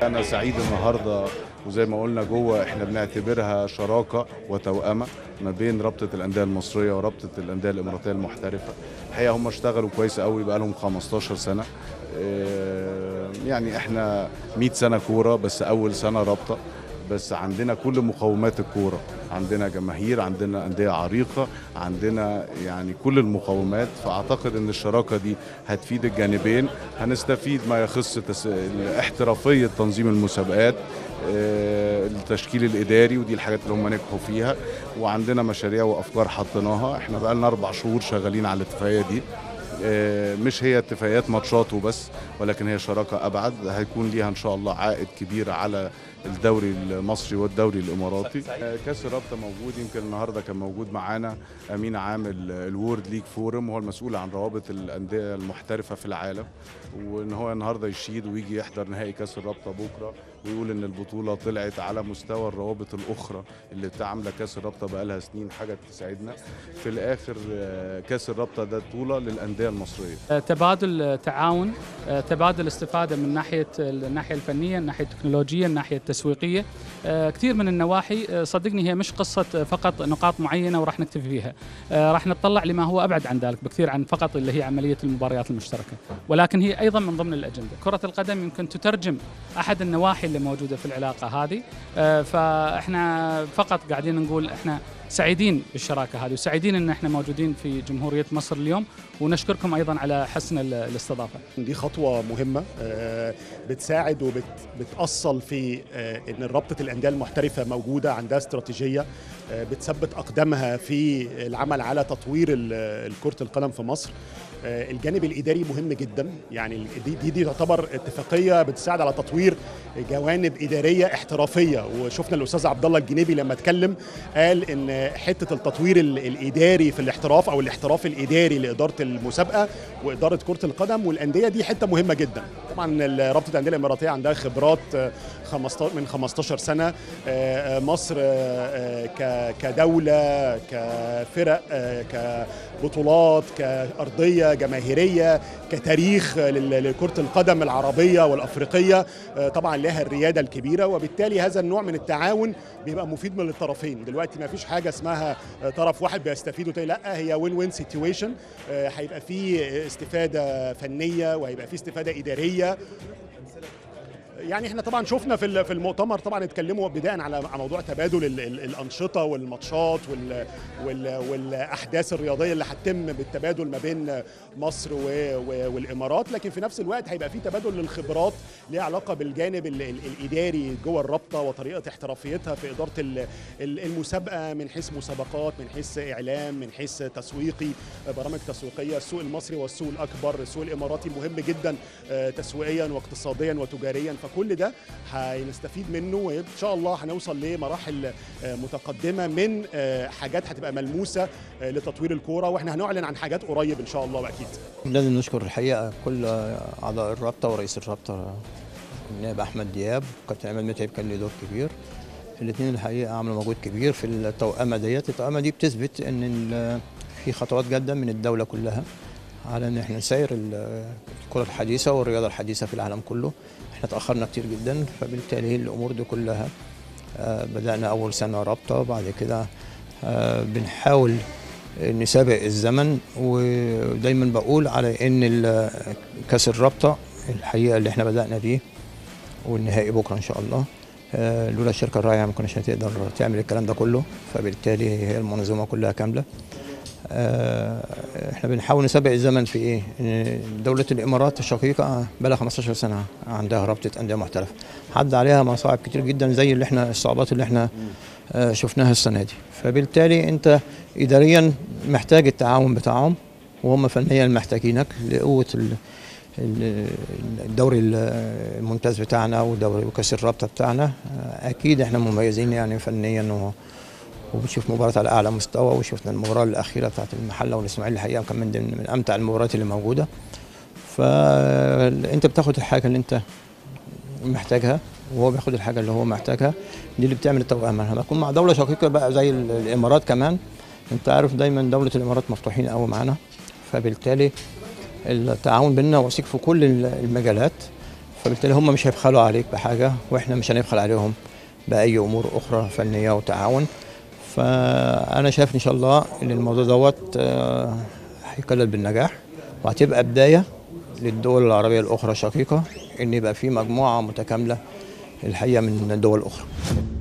انا سعيد النهارده وزي ما قلنا جوه احنا بنعتبرها شراكه وتوأمه ما بين رابطه الانديه المصريه ورابطه الانديه الاماراتيه المحترفه الحقيقه هم اشتغلوا كويس قوي بقى لهم 15 سنه آه، يعني احنا 100 سنه كوره بس اول سنه رابطه بس عندنا كل مقومات الكوره عندنا جماهير عندنا انديه عريقه عندنا يعني كل المقومات فاعتقد ان الشراكه دي هتفيد الجانبين هنستفيد ما يخص تس... احترافيه تنظيم المسابقات آه، التشكيل الاداري ودي الحاجات اللي هم نجحوا فيها وعندنا مشاريع وافكار حطيناها احنا بقى لنا اربع شهور شغالين على الاتفاقيه دي آه، مش هي اتفاقيات ماتشات وبس ولكن هي شراكه ابعد هيكون ليها ان شاء الله عائد كبير على الدوري المصري والدوري الاماراتي آه، كاس الرابطه موجود يمكن النهارده كان موجود معانا امين عام ال- الوورد ليج فورم وهو المسؤول عن روابط الانديه المحترفه في العالم وان هو النهارده يشيد ويجي يحضر نهائي كاس الرابطه بكره ويقول ان البطوله طلعت على مستوى الروابط الاخرى اللي عامله كاس الرابطه بقالها سنين حاجه تسعدنا في الاخر آه، كاس الرابطه ده بطوله للانديه المصريه تبادل تعاون تبادل استفاده من ناحيه الناحيه الفنيه الناحيه التكنولوجيه الناحيه التسويقيه كثير من النواحي صدقني هي مش قصه فقط نقاط معينه وراح نكتفي فيها راح نتطلع لما هو ابعد عن ذلك بكثير عن فقط اللي هي عمليه المباريات المشتركه ولكن هي ايضا من ضمن الاجنده كره القدم يمكن تترجم احد النواحي اللي موجوده في العلاقه هذه فاحنا فقط قاعدين نقول احنا سعيدين بالشراكه هذه وسعيدين ان احنا موجودين في جمهوريه مصر اليوم ونشكركم ايضا على حسن الاستضافه. دي خطوه مهمه آه، بتساعد وبتأصل في آه، ان رابطه الانديه المحترفه موجوده عندها استراتيجيه آه، بتثبت اقدامها في العمل على تطوير ال- كره القدم في مصر آه، الجانب الاداري مهم جدا يعني دي دي, دي تعتبر اتفاقيه بتساعد على تطوير جوانب اداريه احترافيه وشفنا الاستاذ عبد الله الجنيبي لما اتكلم قال ان حته التطوير ال- الاداري في الاحتراف او الاحتراف الاداري لاداره المسابقه واداره كره القدم والانديه دي حته مهمه جدا طبعا ال- رابطه الانديه الاماراتيه عندها خبرات آه، 15 من 15 سنه آه، آه، مصر آه، آه، ك- كدوله كفرق آه، كبطولات كارضيه جماهيريه كتاريخ لل- لكره القدم العربيه والافريقيه آه، طبعا لها الرياده الكبيره وبالتالي هذا النوع من التعاون بيبقى مفيد من الطرفين دلوقتي ما فيش حاجه اسمها آه، طرف واحد بيستفيد والتاني لا هي وين وين سيتويشن هيبقى في استفاده فنيه وهيبقى في استفاده اداريه يعني احنا طبعا شفنا في ال- في المؤتمر طبعا اتكلموا بدايه على على موضوع تبادل ال- ال- الانشطه والماتشات وال وال والاحداث الرياضيه اللي هتتم بالتبادل ما بين مصر و- و- والامارات لكن في نفس الوقت هيبقى في تبادل للخبرات ليها علاقه بالجانب ال- ال- الاداري جوه الرابطه وطريقه احترافيتها في اداره ال- ال- المسابقه من حيث مسابقات من حيث اعلام من حيث تسويقي برامج تسويقيه السوق المصري والسوق الاكبر السوق الاماراتي مهم جدا آه، تسويقيا واقتصاديا وتجاريا فكل ده هنستفيد منه وان شاء الله هنوصل لمراحل آه، متقدمه من آه، حاجات هتبقى ملموسه آه، لتطوير الكوره واحنا هنعلن عن حاجات قريب ان شاء الله واكيد لازم نشكر الحقيقه كل اعضاء الرابطه ورئيس الرابطه النائب احمد دياب وكابتن عماد متعب كان له دور كبير الاثنين الحقيقه عملوا مجهود كبير في التوأمه ديت التوأمه دي بتثبت ان ال- في خطوات جاده من الدوله كلها على ان احنا نسير ال- الكره الحديثه والرياضه الحديثه في العالم كله احنا تاخرنا كتير جدا فبالتالي الامور دي كلها آه، بدانا اول سنه رابطه بعد كده آه، بنحاول نسابق الزمن ودايما بقول على ان ال- كاس الرابطه الحقيقه اللي احنا بدانا بيه والنهائي بكره ان شاء الله آه، لولا الشركه الراعيه ما كناش هتقدر تعمل الكلام ده كله فبالتالي هي المنظومه كلها كامله آه، احنا بنحاول نسابق الزمن في ايه؟ إن دولة الامارات الشقيقة بقى لها 15 سنة عندها رابطة أندية محترفة. عدى عليها مصاعب كتير جدا زي اللي احنا الصعوبات اللي احنا آه، شفناها السنة دي. فبالتالي انت اداريا محتاج التعاون بتاعهم وهم فنيا محتاجينك لقوة ال- ال- الدوري الممتاز بتاعنا ودوري وكاس الرابطة بتاعنا آه، اكيد احنا مميزين يعني فنيا و وبنشوف مباراة على أعلى مستوى وشفنا المباراة الأخيرة بتاعت المحلة والإسماعيلي الحقيقة كان من ضمن من أمتع المباريات اللي موجودة فأنت بتاخد الحاجة اللي أنت محتاجها وهو بياخد الحاجة اللي هو محتاجها دي اللي بتعمل التوأمة لما أكون مع دولة شقيقة بقى زي ال- الإمارات كمان أنت عارف دايما دولة الإمارات مفتوحين قوي معانا فبالتالي التعاون بيننا وثيق في كل ال- المجالات فبالتالي هم مش هيبخلوا عليك بحاجه واحنا مش هنبخل عليهم باي امور اخرى فنيه وتعاون فانا شايف ان شاء الله ان الموضوع دوت آه، هيكلل بالنجاح وهتبقى بدايه للدول العربيه الاخرى شقيقه ان يبقى في مجموعه متكامله الحقيقه من الدول الاخرى